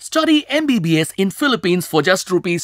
Study MBBS in Philippines for just rupees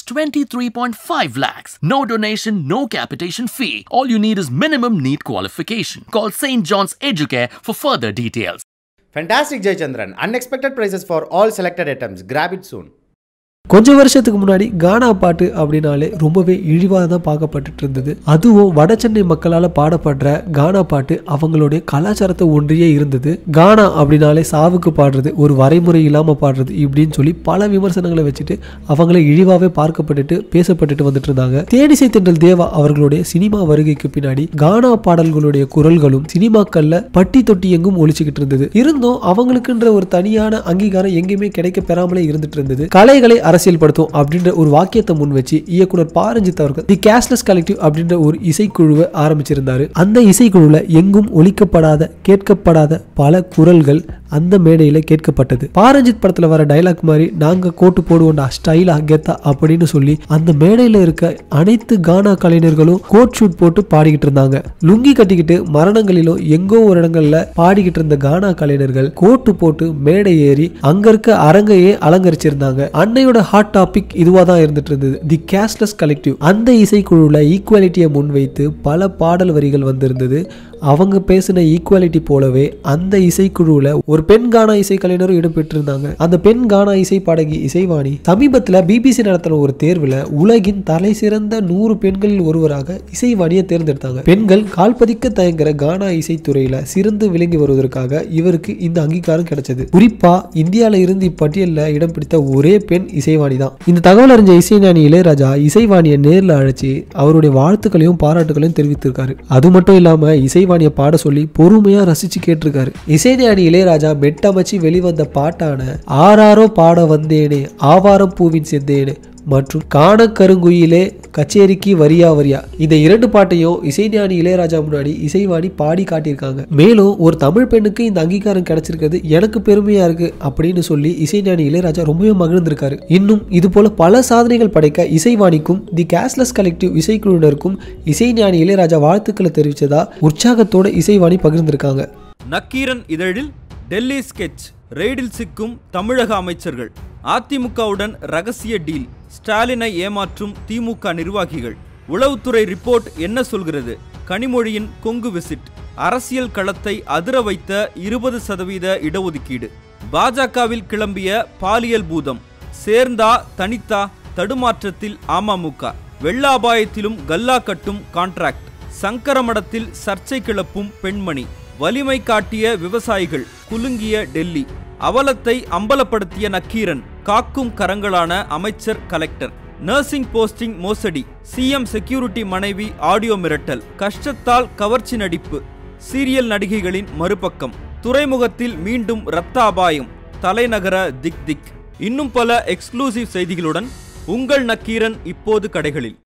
23.5 lakhs. No donation, no capitation fee. All you need is minimum NEET qualification. Call St. John's Educare for further details. Fantastic Jayachandran. Unexpected prices for all selected items. Grab it soon. கொஞ்ச வருஷத்துக்கு முன்னாடி கானா பாட்டு அப்படின்னாலே ரொம்பவே இழிவாக தான் பார்க்கப்பட்டுட்டு இருந்தது அதுவும் வட சென்னை மக்களால் பாடப்படுற கானா பாட்டு அவங்களுடைய கலாச்சாரத்தை ஒன்றியே இருந்தது கானா அப்படின்னாலே சாவுக்கு பாடுறது ஒரு வரைமுறை இல்லாமல் பாடுறது இப்படின்னு சொல்லி பல விமர்சனங்களை வச்சுட்டு அவங்கள இழிவாகவே பார்க்கப்பட்டுட்டு பேசப்பட்டுட்டு வந்துட்டு இருந்தாங்க தேனிசை தென்றல் தேவா அவர்களுடைய சினிமா வருகைக்கு பின்னாடி கானா பாடல்களுடைய குரல்களும் சினிமாக்கள்ல பட்டி தொட்டி எங்கும் ஒழிச்சுக்கிட்டு இருந்தது இருந்தும் அவங்களுக்குன்ற ஒரு தனியான அங்கீகாரம் எங்கேயுமே கிடைக்க பெறாமலே இருந்துட்டு இருந்தது கலைகளை அரசியல்படுத்தும் அப்படின்ற ஒரு வாக்கியத்தை முன் வச்சு இயக்குனர் பாரஞ்சித் அவர்கள் தி கேஷ்லெஸ் கலெக்டிவ் அப்படின்ற ஒரு இசைக்குழுவை ஆரம்பிச்சிருந்தாரு அந்த இசைக்குழுல எங்கும் ஒழிக்கப்படாத கேட்கப்படாத பல குரல்கள் அந்த மேடையில கேட்கப்பட்டது பாரஞ்சித் படத்துல வர டைலாக் மாதிரி நாங்க கோட்டு போடுவோண்டா ஸ்டைலா கெத்தா அப்படின்னு சொல்லி அந்த மேடையில இருக்க அனைத்து கானா கலைஞர்களும் கோட் ஷூட் போட்டு பாடிக்கிட்டு இருந்தாங்க லுங்கி கட்டிக்கிட்டு மரணங்களிலும் எங்கோ ஒரு இடங்கள்ல பாடிக்கிட்டு இருந்த கானா கலைஞர்கள் கோட்டு போட்டு மேடை ஏறி அங்க இருக்க அரங்கையே அலங்கரிச்சிருந்தாங்க அன்னையோட ஹாட் டாபிக் இதுவா தான் இருந்துட்டு இருந்தது தி கேஷ்லெஸ் கலெக்டிவ் அந்த இசைக்குழுல ஈக்குவாலிட்டியை முன்வைத்து பல பாடல் வரிகள் வந்திருந்தது அவங்க பேசின ஈக்குவாலிட்டி போலவே அந்த இசைக்குழுவில் ஒரு பெண் கானா இசை கலைஞரும் இடம்பெற்றிருந்தாங்க அந்த பெண் கானா இசை பாடகி இசைவாணி சமீபத்தில் பிபிசி நடத்தின ஒரு தேர்வில் உலகின் தலை சிறந்த நூறு பெண்களில் ஒருவராக இசைவாணியை தேர்ந்தெடுத்தாங்க பெண்கள் கால்பதிக்க தயங்குற கானா இசைத்துறையில சிறந்து விளங்கி வருவதற்காக இவருக்கு இந்த அங்கீகாரம் கிடைச்சது குறிப்பா இந்தியால இருந்து இப்பட்டியலில் இடம் பிடித்த ஒரே பெண் இசைவாணி தான் இந்த தகவல் அறிஞ்ச இசைஞானி இளையராஜா இசைவாணியை நேரில் அழைச்சி அவருடைய வாழ்த்துக்களையும் பாராட்டுகளையும் தெரிவித்திருக்காரு அது மட்டும் இல்லாம இசைவாணி இசைவாணியை பாட சொல்லி பொறுமையா ரசிச்சு கேட்டிருக்காரு இசைஞானி இளையராஜா மெட்டமைச்சு வெளிவந்த பாட்டான ஆறாரோ பாட வந்தேனே ஆவாரம் பூவின் செந்தேனே மற்றும் காண கருங்குயிலே கச்சேரிக்கு வரியா வரியா இந்த இரண்டு பாட்டையும் இசைஞானி இளையராஜா முன்னாடி இசைவாணி பாடி காட்டியிருக்காங்க மேலும் ஒரு தமிழ் பெண்ணுக்கு இந்த அங்கீகாரம் கிடைச்சிருக்கிறது எனக்கு பெருமையா இருக்கு அப்படின்னு சொல்லி இசைஞானி இளையராஜா ரொம்பவே மகிழ்ந்திருக்காரு இன்னும் இது போல பல சாதனைகள் படைக்க இசைவாணிக்கும் தி கேஷ்லெஸ் கலெக்டிவ் இசைக்குழுவினருக்கும் இசைஞானி இளையராஜா வாழ்த்துக்களை தெரிவித்ததா உற்சாகத்தோட இசைவாணி பகிர்ந்திருக்காங்க நக்கீரன் இதழில் டெல்லி ஸ்கெட்ச் ரெய்டில் சிக்கும் தமிழக அமைச்சர்கள் அதிமுகவுடன் ரகசிய டீல் ஸ்டாலினை ஏமாற்றும் திமுக நிர்வாகிகள் உளவுத்துறை ரிப்போர்ட் என்ன சொல்கிறது கனிமொழியின் கொங்கு விசிட் அரசியல் களத்தை அதிர வைத்த இருபது சதவீத இடஒதுக்கீடு பாஜகவில் கிளம்பிய பாலியல் பூதம் சேர்ந்தா தனித்தா தடுமாற்றத்தில் அமமுக வெள்ள அபாயத்திலும் கல்லா கட்டும் கான்ட்ராக்ட் சங்கரமடத்தில் சர்ச்சை கிளப்பும் பெண்மணி வலிமை காட்டிய விவசாயிகள் குலுங்கிய டெல்லி அவலத்தை அம்பலப்படுத்திய நக்கீரன் காக்கும் கரங்களான அமைச்சர் கலெக்டர் நர்சிங் போஸ்டிங் மோசடி சிஎம் செக்யூரிட்டி மனைவி ஆடியோ மிரட்டல் கஷ்டத்தால் கவர்ச்சி நடிப்பு சீரியல் நடிகைகளின் மறுபக்கம் துறைமுகத்தில் மீண்டும் ரத்த அபாயம் தலைநகர திக் திக் இன்னும் பல எக்ஸ்க்ளூசிவ் செய்திகளுடன் உங்கள் நக்கீரன் இப்போது கடைகளில்